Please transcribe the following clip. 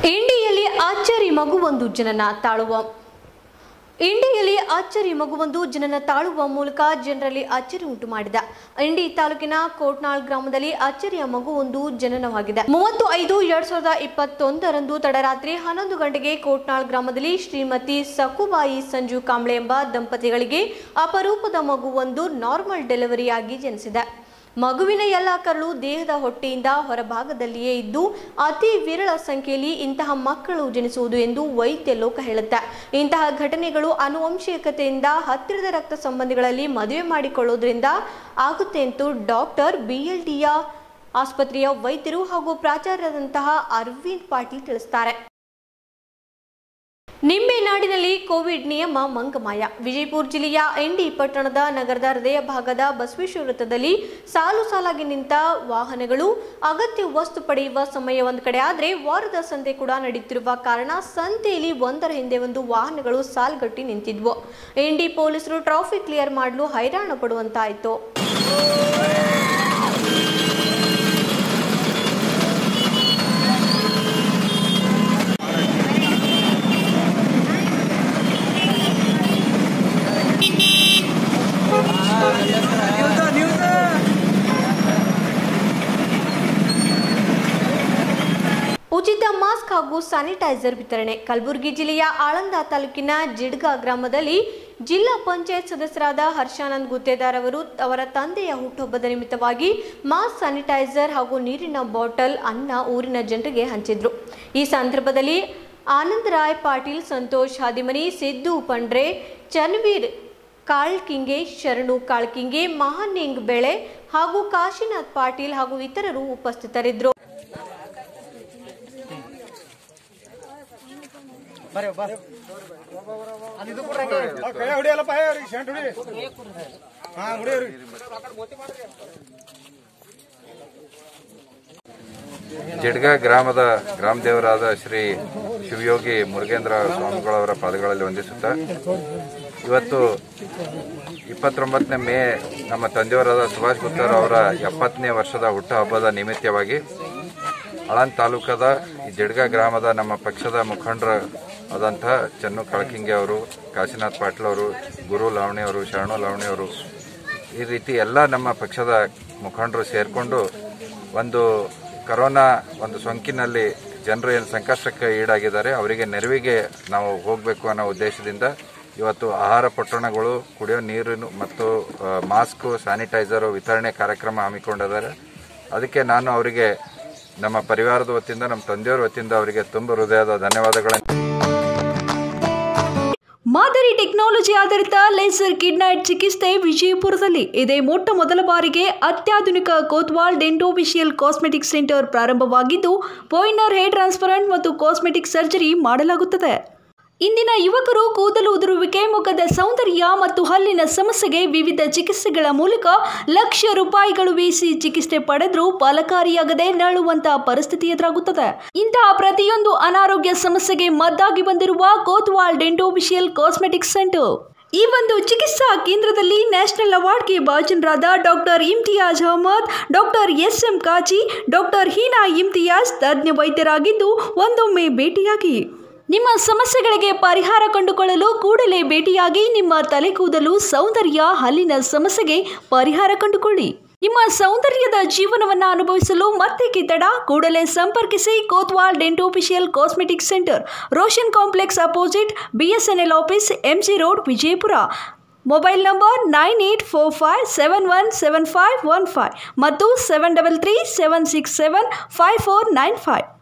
ಇಂಡಿಯಲ್ಲಿ ಅಚ್ಚರಿ ಮಗುವೊಂದು ಜನನ ತಾಳುವ ಇಂಡಿಯಲ್ಲಿ ಅಚ್ಚರಿ ಮಗುವೊಂದು ಜನನ ತಾಳುವ ಮೂಲಕ ಜನರಲ್ಲಿ ಅಚ್ಚರಿ ಉಂಟು ಮಾಡಿದ ಇಂಡಿ ತಾಲೂಕಿನ ಕೋಟ್ನಾಳ್ ಗ್ರಾಮದಲ್ಲಿ ಅಚ್ಚರಿಯ ಮಗುವೊಂದು ಜನನವಾಗಿದೆ ಮೂವತ್ತು ಐದು ಎರಡ್ ಸಾವಿರದ ಇಪ್ಪತ್ತೊಂದರಂದು ತಡರಾತ್ರಿ ಹನ್ನೊಂದು ಗಂಟೆಗೆ ಕೋಟ್ನಾಳ್ ಗ್ರಾಮದಲ್ಲಿ ಶ್ರೀಮತಿ ಸಕುಬಾಯಿ ಸಂಜು ಕಾಂಬ್ಳೆ ಎಂಬ ದಂಪತಿಗಳಿಗೆ ಅಪರೂಪದ ಮಗುವೊಂದು ನಾರ್ಮಲ್ ಡೆಲಿವರಿಯಾಗಿ ಜನಿಸಿದೆ ಮಗುವಿನ ಎಲ್ಲ ಕರಳು ದೇಹದ ಹೊಟ್ಟೆಯಿಂದ ಹೊರಭಾಗದಲ್ಲಿಯೇ ಇದ್ದು ಅತಿ ವಿರಳ ಸಂಖ್ಯೆಯಲ್ಲಿ ಇಂತಹ ಮಕ್ಕಳು ಜನಿಸುವುದು ಎಂದು ವೈದ್ಯ ಲೋಕ ಹೇಳುತ್ತೆ ಇಂತಹ ಘಟನೆಗಳು ಆನುವಂಶಿಕತೆಯಿಂದ ಹತ್ತಿರದ ರಕ್ತ ಸಂಬಂಧಿಗಳಲ್ಲಿ ಮದುವೆ ಮಾಡಿಕೊಳ್ಳೋದ್ರಿಂದ ಆಗುತ್ತೆ ಎಂದು ಡಾಕ್ಟರ್ ಬಿಎಲ್ಡಿಯ ಆಸ್ಪತ್ರೆಯ ವೈದ್ಯರು ಹಾಗೂ ಪ್ರಾಚಾರ್ಯರಾದಂತಹ ಅರವಿಂದ್ ಪಾಟೀಲ್ ತಿಳಿಸ್ತಾರೆ ನಿಂಬೆ ನಾಡಿನಲ್ಲಿ ಕೋವಿಡ್ ನಿಯಮ ಮಂಗಮಾಯ ವಿಜಯಪುರ ಜಿಲ್ಲೆಯ ಎಂಡಿ ಪಟ್ಟಣದ ನಗರದ ಹೃದಯ ಭಾಗದ ಬಸವೇಶ್ವರ ವೃತ್ತದಲ್ಲಿ ಸಾಲು ಸಾಲಾಗಿ ನಿಂತ ವಾಹನಗಳು ಅಗತ್ಯ ವಸ್ತು ಪಡೆಯುವ ಸಮಯ ಒಂದು ಕಡೆ ಆದರೆ ವಾರದ ಸಂತೆ ಕೂಡ ನಡೆಯುತ್ತಿರುವ ಕಾರಣ ಸಂತೆಯಲ್ಲಿ ಒಂದರ ಹಿಂದೆ ಒಂದು ವಾಹನಗಳು ಸಾಲ್ಗಟ್ಟಿ ನಿಂತಿದ್ವು ಎಂಡಿ ಪೊಲೀಸರು ಟ್ರಾಫಿಕ್ ಕ್ಲಿಯರ್ ಮಾಡಲು ಹೈರಾಣ ಪಡುವಂತಾಯಿತು ಉಚಿತ ಮಾಸ್ಕ್ ಹಾಗೂ ಸ್ಯಾನಿಟೈಸರ್ ವಿತರಣೆ ಕಲಬುರಗಿ ಜಿಲ್ಲೆಯ ಆಳಂದ ತಾಲೂಕಿನ ಜಿಡ್ಗಾ ಗ್ರಾಮದಲ್ಲಿ ಜಿಲ್ಲಾ ಪಂಚಾಯತ್ ಸದಸ್ಯರಾದ ಹರ್ಷಾನಂದ್ ಗುತ್ತೇದಾರ್ ಅವರು ಅವರ ತಂದೆಯ ಹುಟ್ಟುಹಬ್ಬದ ನಿಮಿತ್ತವಾಗಿ ಮಾಸ್ಕ್ ಸ್ಯಾನಿಟೈಸರ್ ಹಾಗೂ ನೀರಿನ ಬಾಟಲ್ ಅನ್ನ ಊರಿನ ಜನರಿಗೆ ಹಂಚಿದ್ರು ಈ ಸಂದರ್ಭದಲ್ಲಿ ಆನಂದ್ ರಾಯ್ ಪಾಟೀಲ್ ಸಂತೋಷ್ ಹಾದಿಮನಿ ಸಿದ್ದು ಪಂಡ್ರೆ ಚನ್ವೀರ್ ಕಾಳ್ಕಿಂಗೆ ಶರಣು ಕಾಳ್ಕಿಂಗೆ ಮಹಾನಿಂಗ್ ಬೆಳೆ ಹಾಗೂ ಕಾಶಿನಾಥ್ ಪಾಟೀಲ್ ಹಾಗೂ ಇತರರು ಉಪಸ್ಥಿತರಿದ್ದರು ಕೈ ಹೊಡಿಯಲ್ಲಪ್ಪ ಅವ್ರಿಗೆ ಶೆಂಟ್ ಹೊಡಿ ಹಾ ಹೊಡಿಯವ್ರಿ ಜಿಡ್ಗ ಗ್ರಾಮದ ಗ್ರಾಮ ದೇವರಾದ ಶ್ರೀ ಶಿವಯೋಗಿ ಮುರುಗೇಂದ್ರ ಸ್ವಾಮಿಗಳವರ ಪಾದಗಳಲ್ಲಿ ವಂದಿಸುತ್ತಾ ಇವತ್ತು ಇಪ್ಪತ್ತೊಂಬತ್ತನೇ ಮೇ ನಮ್ಮ ತಂದೆಯವರಾದ ಸುಭಾಷ್ ಗುತ್ತರ್ ಅವರ ಎಪ್ಪತ್ತನೇ ವರ್ಷದ ಹುಟ್ಟುಹಬ್ಬದ ನಿಮಿತ್ತವಾಗಿ ಆಳಂದ್ ತಾಲೂಕದ ಈ ಜಿಡ್ಗ ಗ್ರಾಮದ ನಮ್ಮ ಪಕ್ಷದ ಮುಖಂಡರ ಆದಂತಹ ಚನ್ನು ಕಳಕಿಂಗೆ ಅವರು ಕಾಶಿನಾಥ್ ಪಾಟೀಲ್ ಅವರು ಗುರು ಲಾವಣಿ ಅವರು ಶರಣು ಲಾವಣಿ ಅವರು ಈ ರೀತಿ ಎಲ್ಲ ನಮ್ಮ ಪಕ್ಷದ ಮುಖಂಡರು ಸೇರಿಕೊಂಡು ಒಂದು ಕರೋನಾ ಒಂದು ಸೋಂಕಿನಲ್ಲಿ ಜನರು ಏನು ಸಂಕಷ್ಟಕ್ಕೆ ಈಡಾಗಿದ್ದಾರೆ ಅವರಿಗೆ ನೆರವಿಗೆ ನಾವು ಹೋಗಬೇಕು ಅನ್ನೋ ಉದ್ದೇಶದಿಂದ ಇವತ್ತು ಆಹಾರ ಪೊಟ್ಟಣಗಳು ಕುಡಿಯೋ ನೀರು ಮತ್ತು ಆ, ಮಾಸ್ಕು ಸ್ಯಾನಿಟೈಸರು ವಿತರಣೆ ಕಾರ್ಯಕ್ರಮ ಹಮ್ಮಿಕೊಂಡಿದ್ದಾರೆ ಅದಕ್ಕೆ ನಾನು ಅವರಿಗೆ ನಮ್ಮ ಪರಿವಾರದ ವತಿಯಿಂದ ನಮ್ಮ ತಂದೆಯವರ ವತಿಯಿಂದ ಅವರಿಗೆ ತುಂಬ ಹೃದಯದ ಧನ್ಯವಾದಗಳನ್ನು ಮಾದರಿ ಟೆಕ್ನಾಲಜಿ ಆಧಾರಿತ ಲೇಸರ್ ಕಿಡ್ನೈಟ್ ಚಿಕಿತ್ಸೆ ವಿಜಯಪುರದಲ್ಲಿ ಇದೇ ಮೊಟ್ಟ ಮೊದಲ ಬಾರಿಗೆ ಅತ್ಯಾಧುನಿಕ ಕೋತ್ವಾಲ್ ಡೆಂಟೋವಿಷಿಯಲ್ ಕಾಸ್ಮೆಟಿಕ್ ಸೆಂಟರ್ ಪ್ರಾರಂಭವಾಗಿದ್ದು ಪೋಯ್ನರ್ ಹೇರ್ ಟ್ರಾನ್ಸ್ಪರೆಂಟ್ ಮತ್ತು ಕಾಸ್ಮೆಟಿಕ್ ಸರ್ಜರಿ ಮಾಡಲಾಗುತ್ತದೆ ಇಂದಿನ ಯುವಕರು ಕೂದಲು ಉದುರುವಿಕೆ ಮುಖದ ಸೌಂದರ್ಯ ಮತ್ತು ಹಲ್ಲಿನ ಸಮಸ್ಯೆಗೆ ವಿವಿಧ ಚಿಕಿತ್ಸೆಗಳ ಮೂಲಕ ಲಕ್ಷ ರೂಪಾಯಿಗಳು ವೀಸಿ ಚಿಕಿತ್ಸೆ ಪಡೆದರೂ ಫಲಕಾರಿಯಾಗದೆ ನರಳುವಂತಹ ಪರಿಸ್ಥಿತಿ ಎದುರಾಗುತ್ತದೆ ಇಂತಹ ಪ್ರತಿಯೊಂದು ಅನಾರೋಗ್ಯ ಸಮಸ್ಯೆಗೆ ಮದ್ದಾಗಿ ಬಂದಿರುವ ಕೋತ್ವಾಲ್ ಡೆಂಟೋವಿಷಿಯಲ್ ಕಾಸ್ಮೆಟಿಕ್ ಸೆಂಟರ್ ಈ ಒಂದು ಚಿಕಿತ್ಸಾ ಕೇಂದ್ರದಲ್ಲಿ ನ್ಯಾಷನಲ್ ಅವಾರ್ಡ್ಗೆ ಭಾಜನರಾದ doctor Imtiaz Ahmed doctor S M Kazi doctor Heena Imtiaz ತಜ್ಞ ವೈದ್ಯರಾಗಿದ್ದು ಒಂದೊಮ್ಮೆ ಭೇಟಿಯಾಗಿ ನಿಮ್ಮ ಸಮಸ್ಯೆಗಳಿಗೆ ಪರಿಹಾರ ಕಂಡುಕೊಳ್ಳಲು ಕೂಡಲೇ ಭೇಟಿಯಾಗಿ ನಿಮ್ಮ ತಲೆ ಕೂದಲು ಸೌಂದರ್ಯ ಹಲ್ಲಿನ ಸಮಸ್ಯೆಗೆ ಪರಿಹಾರ ಕಂಡುಕೊಳ್ಳಿ ನಿಮ್ಮ ಸೌಂದರ್ಯದ ಜೀವನವನ್ನು ಅನುಭವಿಸಲು ಮತ್ತೆ ಕಿತ್ತಡ ಕೂಡಲೇ ಸಂಪರ್ಕಿಸಿ Kotwal dentofacial cosmetic centre Roshan complex opposite BSNL office MG road Vijayapura mobile number nine eight four five seven one seven five one five ಮತ್ತು seven double three seven six seven five four nine five